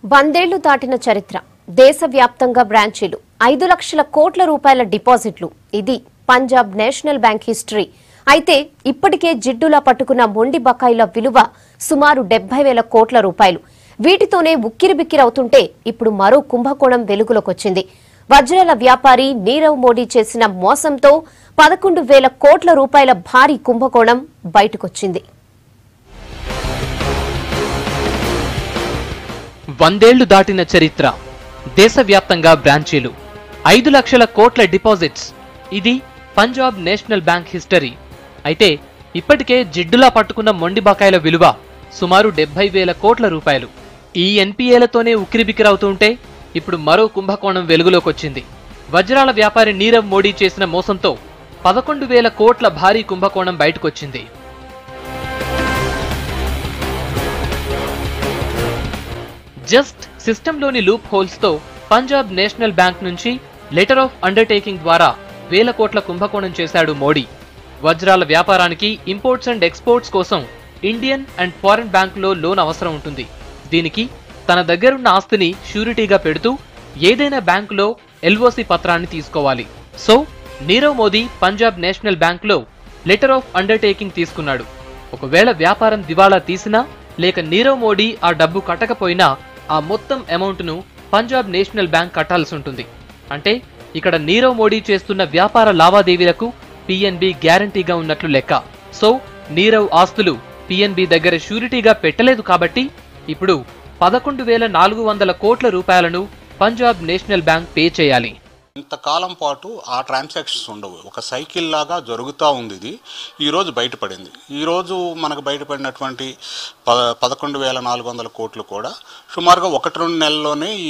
వందేళ్లు దాటిన చరిత్ర దేశవ్యాప్తంగా బ్రాంచీలు ఐదు లక్షల కోట్ల రూపాయల డిపాజిట్లు ఇది పంజాబ్ నేషనల్ బ్యాంక్ హిస్టరీ అయితే ఇప్పటికే జిడ్డులా పట్టుకున్న మొండి బకాయిల విలువ సుమారు డెబ్బై వేల కోట్ల రూపాయలు వీటితోనే ఉక్కిరిబిక్కిరవుతుంటే ఇప్పుడు మరో కుంభకోణం వెలుగులోకొచ్చింది వజ్రాల వ్యాపారి నీరవ్ మోడీ చేసిన మోసంతో పదకొండు వేల కోట్ల రూపాయల భారీ కుంభకోణం బయటకొచ్చింది వందేళ్లు దాటిన చరిత్ర దేశవ్యాప్తంగా బ్రాంచీలు ఐదు లక్షల కోట్ల డిపాజిట్స్ ఇది పంజాబ్ నేషనల్ బ్యాంక్ హిస్టరీ అయితే ఇప్పటికే జిడ్డులా పట్టుకున్న మొండి బకాయిల విలువ సుమారు డెబ్బై వేల కోట్ల రూపాయలు ఈ ఎన్పీఏలతోనే ఉక్కిరిబిక్కిరవుతుంటే ఇప్పుడు మరో కుంభకోణం వెలుగులోకొచ్చింది వజ్రాల వ్యాపారి నీరవ్ మోడీ చేసిన మోసంతో పదకొండు వేల కోట్ల భారీ కుంభకోణం బయటకొచ్చింది జస్ట్ సిస్టంలోని లూప్ హోల్స్ తో పంజాబ్ నేషనల్ బ్యాంక్ నుంచి లెటర్ ఆఫ్ అండర్టేకింగ్ ద్వారా వేల కోట్ల కుంభకోణం చేశాడు మోడీ వజ్రాల వ్యాపారానికి ఇంపోర్ట్స్ అండ్ ఎక్స్పోర్ట్స్ కోసం ఇండియన్ అండ్ ఫారిన్ బ్యాంకులో లోన్ అవసరం ఉంటుంది దీనికి తన దగ్గరున్న ఆస్తిని షూరిటీగా పెడుతూ ఏదైనా బ్యాంకులో ఎల్ఓసి పత్రాన్ని తీసుకోవాలి సో నీరవ్ మోదీ పంజాబ్ నేషనల్ బ్యాంకులో లెటర్ ఆఫ్ అండర్టేకింగ్ తీసుకున్నాడు ఒకవేళ వ్యాపారం దివాళా తీసినా లేక నీరవ్ మోడీ ఆ డబ్బు కట్టకపోయినా ఆ మొత్తం అమౌంట్ను పంజాబ్ నేషనల్ బ్యాంక్ కట్టాల్సి ఉంటుంది అంటే ఇక్కడ నీరవ్ మోడీ చేస్తున్న వ్యాపార లావాదేవీలకు పిఎన్బి గ్యారంటీగా ఉన్నట్లు లెక్క సో నీరవ్ ఆస్తులు పిఎన్బి దగ్గర షూరిటీగా పెట్టలేదు కాబట్టి ఇప్పుడు పదకొండు వేల నాలుగు వందల కోట్ల రూపాయలను పంజాబ్ నేషనల్ బ్యాంక్ పే చేయాలి ఇంతకాలం పాటు ఆ ట్రాన్సాక్షన్స్ ఉండవు ఒక సైకిల్ లాగా జరుగుతూ ఉంది ఇది ఈరోజు బయటపడింది ఈరోజు మనకు బయటపడినటువంటి ప పదకొండు వేల నాలుగు వందల కోట్లు కూడా సుమారుగా ఒకటి రెండు నెలల్లోనే ఈ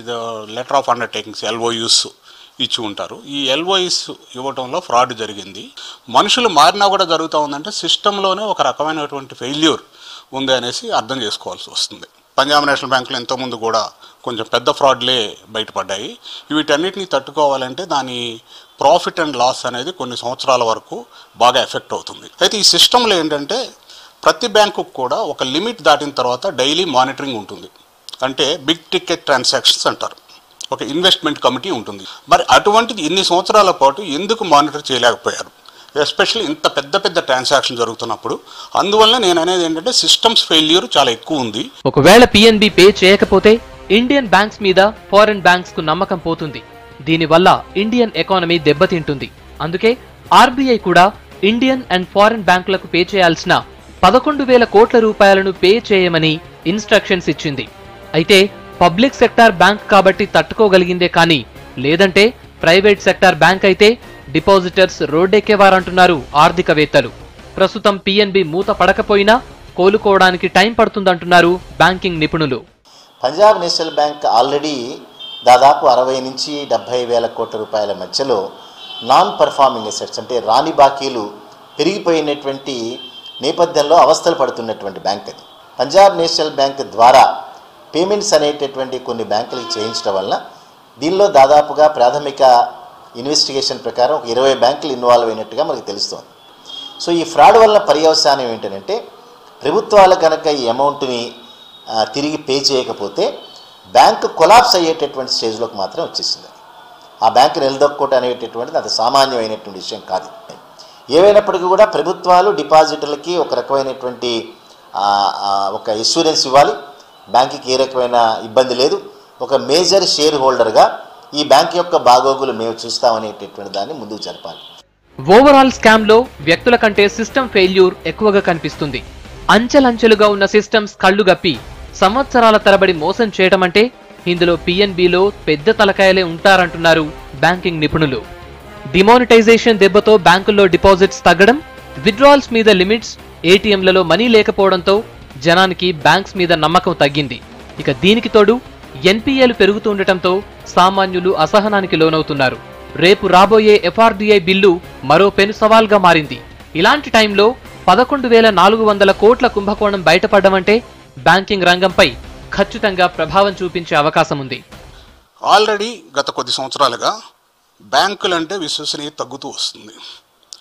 లెటర్ ఆఫ్ అండర్టేకింగ్స్ ఎల్ఓయూస్ ఇచ్చి ఉంటారు ఈ ఎల్ఓయిస్ ఇవ్వడంలో ఫ్రాడ్ జరిగింది మనుషులు మారినా కూడా జరుగుతూ ఉందంటే సిస్టంలోనే ఒక రకమైనటువంటి ఫెయిల్యూర్ ఉంది అనేసి అర్థం చేసుకోవాల్సి వస్తుంది పంజాబ్ నేషనల్ బ్యాంకులో ఎంతోముందు కూడా కొంచెం పెద్ద ఫ్రాడ్లే బయటపడ్డాయి వీటన్నిటిని తట్టుకోవాలంటే దాని ప్రాఫిట్ అండ్ లాస్ అనేది కొన్ని సంవత్సరాల వరకు బాగా ఎఫెక్ట్ అవుతుంది అయితే ఈ సిస్టంలో ఏంటంటే ప్రతి బ్యాంకుకు కూడా ఒక లిమిట్ దాటిన తర్వాత డైలీ మానిటరింగ్ ఉంటుంది అంటే బిగ్ టికెట్ ట్రాన్సాక్షన్స్ అంటారు ఒక ఇన్వెస్ట్మెంట్ కమిటీ ఉంటుంది మరి అటువంటిది ఇన్ని సంవత్సరాల పాటు ఎందుకు మానిటర్ చేయలేకపోయారు ఎస్పెషల్లీ ఇంత పెద్ద పెద్ద ట్రాన్సాక్షన్ జరుగుతున్నప్పుడు అందువల్ల నేను అనేది ఏంటంటే సిస్టమ్స్ ఫెయిల్యూర్ చాలా ఎక్కువ ఉంది ఒకవేళ పిఎన్బి పే చేయకపోతే ఇండియన్ బ్యాంక్స్ మీద ఫారిన్ బ్యాంక్స్ కు నమ్మకం పోతుంది దీనివల్ల ఇండియన్ ఎకానమీ దెబ్బతింటుంది అందుకే ఆర్బీఐ కూడా ఇండియన్ అండ్ ఫారిన్ బ్యాంకులకు పే చేయాల్సిన పదకొండు వేల కోట్ల రూపాయలను పే చేయమని ఇన్స్ట్రక్షన్స్ ఇచ్చింది అయితే పబ్లిక్ సెక్టార్ బ్యాంక్ కాబట్టి తట్టుకోగలిగిందే కానీ లేదంటే ప్రైవేట్ సెక్టార్ బ్యాంక్ అయితే డిపాజిటర్స్ రోడ్డెక్కేవారంటున్నారు ఆర్థికవేత్తలు ప్రస్తుతం పిఎన్బి మూత పడకపోయినా కోలుకోవడానికి టైం పడుతుందంటున్నారు బ్యాంకింగ్ నిపుణులు పంజాబ్ నేషనల్ బ్యాంక్ ఆల్రెడీ దాదాపు అరవై నుంచి డెబ్భై వేల కోట్ల రూపాయల మధ్యలో నాన్ పర్ఫార్మింగ్ అసెట్స్ అంటే రాని బాకీలు పెరిగిపోయినటువంటి నేపథ్యంలో అవస్థలు పడుతున్నటువంటి బ్యాంక్ అది పంజాబ్ నేషనల్ బ్యాంక్ ద్వారా పేమెంట్స్ అనేటటువంటి కొన్ని బ్యాంకులకు చేయించడం వలన దీనిలో దాదాపుగా ప్రాథమిక ఇన్వెస్టిగేషన్ ప్రకారం ఒక ఇరవై బ్యాంకులు ఇన్వాల్వ్ అయినట్టుగా మనకు తెలుస్తోంది సో ఈ ఫ్రాడ్ వల్ల పర్యవసానం ఏంటంటే ప్రభుత్వాలు కనుక ఈ అమౌంట్ని ఆ, తిరిగి పే చేయకపోతే బ్యాంకు కొలాప్స్ అయ్యేటటువంటి స్టేజ్లోకి మాత్రం వచ్చేసింది ఆ బ్యాంకు నిలదొక్కోవటం అనేటటువంటిది అంత సామాన్యమైనటువంటి విషయం కాదు ఏవైనప్పటికీ కూడా ప్రభుత్వాలు డిపాజిటర్లకి ఒక రకమైనటువంటి ఆ, ఆ, ఒక ఇన్సూరెన్స్ ఇవ్వాలి బ్యాంకుకి ఏ రకమైన ఇబ్బంది లేదు ఒక మేజర్ షేర్ హోల్డర్గా ఈ బ్యాంక్ యొక్క బాగోగులు మేము చూస్తామనేటటువంటి దాన్ని ముందుకు జరపాలి ఓవరాల్ స్కామ్ లో వ్యక్తుల కంటే సిస్టమ్ ఫెయిల్యూర్ ఎక్కువగా కనిపిస్తుంది అంచెలంచెలుగా ఉన్న సిస్టమ్స్ కళ్ళు గప్పి సంవత్సరాల తరబడి మోసం చేయడం అంటే ఇందులో పిఎన్బిలో పెద్ద తలకాయలే ఉంటారంటున్నారు బ్యాంకింగ్ నిపుణులు డిమానిటైజేషన్ దెబ్బతో బ్యాంకుల్లో డిపాజిట్స్ తగ్గడం విత్డ్రాల్స్ మీద లిమిట్స్ ఏటీఎంలలో మనీ లేకపోవడంతో జనానికి బ్యాంక్స్ మీద నమ్మకం తగ్గింది ఇక దీనికి తోడు ఎన్పీఏలు పెరుగుతుండటంతో సామాన్యులు అసహనానికి లోనవుతున్నారు రేపు రాబోయే ఎఫ్ఆర్డీఐ బిల్లు మరో పెను సవాల్గా మారింది ఇలాంటి టైంలో పదకొండు వేల నాలుగు వందల కోట్ల కుంభకోణం బయటపడ్డమంటే బ్యాంకింగ్ రంగంపై ఖచ్చితంగా ప్రభావం చూపించే అవకాశం ఉంది ఆల్రెడీ గత కొద్ది సంవత్సరాలుగా బ్యాంకులు అంటే విశ్వసనీయత తగ్గుతూ వస్తుంది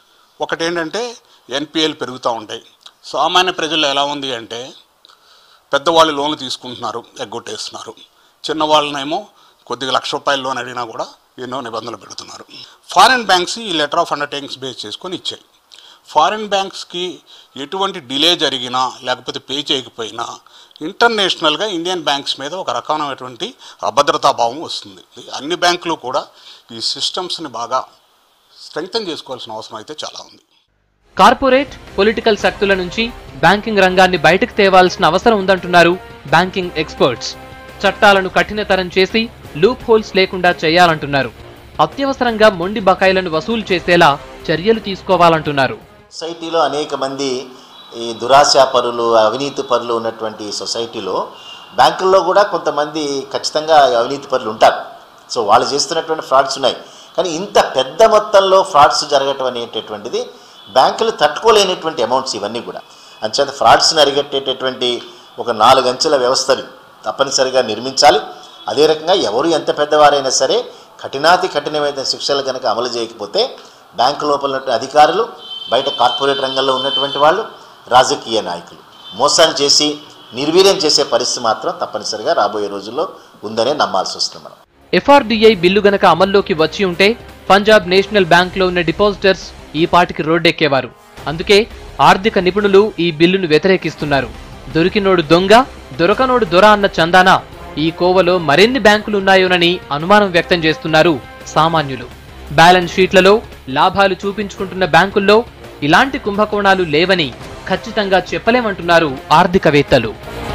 ఒకటేంటంటే ఎన్పిఎల్ పెరుగుతూ ఉంటాయి సామాన్య ప్రజలు ఎలా ఉంది అంటే పెద్దవాళ్ళు లోన్లు తీసుకుంటున్నారు ఎగ్గొట్టేస్తున్నారు చిన్నవాళ్ళనేమో కొద్దిగా లక్ష రూపాయల లోన్ అడిగినా కూడా ఎన్నో నిబంధనలు పెడుతున్నారు ఫారిన్ బ్యాంక్స్ ఈ లెటర్ ఆఫ్ అండర్టేకింగ్స్ బేస్ చేసుకొని ఇచ్చాయి ఫారిన్ బ్యాంక్స్కి ఎటువంటి డిలే జరిగినా లేకపోతే పే చేయకపోయినా ఇంటర్నేషనల్గా ఇండియన్ బ్యాంక్స్ మీద ఒక రకమైనటువంటి అభద్రతాభావం వస్తుంది అన్ని బ్యాంకులు కూడా ఈ సిస్టమ్స్ని బాగా స్ట్రెంగ్తన్ చేసుకోవాల్సిన అవసరం అయితే చాలా ఉంది కార్పొరేట్ పొలిటికల్ శక్తుల నుంచి బ్యాంకింగ్ రంగాన్ని బయటకు తేవాల్సిన అవసరం ఉందంటున్నారు బ్యాంకింగ్ ఎక్స్పర్ట్స్ చట్టాలను కఠినతరం చేసి లూప్ హోల్స్ లేకుండా చేయాలంటున్నారు అత్యవసరంగా మొండి బకాయిలను వసూలు చేసేలా చర్యలు తీసుకోవాలంటున్నారు సొసైటీలో అనేక మంది ఈ దురాశా పరులు అవినీతి పరులు ఉన్నటువంటి సొసైటీలో బ్యాంకుల్లో కూడా కొంతమంది ఖచ్చితంగా అవినీతి పరులు ఉంటారు సో వాళ్ళు చేస్తున్నటువంటి ఫ్రాడ్స్ ఉన్నాయి కానీ ఇంత పెద్ద మొత్తంలో ఫ్రాడ్స్ జరగటం అనేటటువంటిది బ్యాంకులు తట్టుకోలేనటువంటి అమౌంట్స్ ఇవన్నీ కూడా అంచేత ఫ్రాడ్స్ని అరిగట్టేటటువంటి ఒక నాలుగు అంచెల వ్యవస్థని తప్పనిసరిగా నిర్మించాలి అదే రకంగా ఎవరు ఎంత పెద్దవారైనా సరే కఠినాతి కఠినమైన శిక్షలు కనుక అమలు చేయకపోతే బ్యాంకు లోపల ఉన్నటువంటి అధికారులు బయట కార్పొరేట్ రంగంలో ఉన్నటువంటి వాళ్ళు రాజకీయ నాయకులు మోసాలు చేసి నిర్వీర్యం చేసే పరిస్థితి మాత్రం తప్పనిసరిగా రాబోయే రోజుల్లో ఉందనే నమ్మాల్సి వస్తుంది మనం ఎఫ్ఆర్డిఐ బిల్లు గనక అమల్లోకి వచ్చి ఉంటే పంజాబ్ నేషనల్ బ్యాంక్లో ఉన్న డిపాజిటర్స్ ఈ పాటికి రోడ్డెక్కేవారు అందుకే ఆర్థిక నిపుణులు ఈ బిల్లును వ్యతిరేకిస్తున్నారు దొరికినోడు దొంగ దొరకనోడు దొర అన్న చందాన ఈ కోవలో మరిన్ని బ్యాంకులున్నాయోనని అనుమానం వ్యక్తం చేస్తున్నారు సామాన్యులు బ్యాలెన్స్ షీట్లలో లాభాలు చూపించుకుంటున్న బ్యాంకుల్లో ఇలాంటి కుంభకోణాలు లేవని ఖచ్చితంగా చెప్పలేమంటున్నారు ఆర్థికవేత్తలు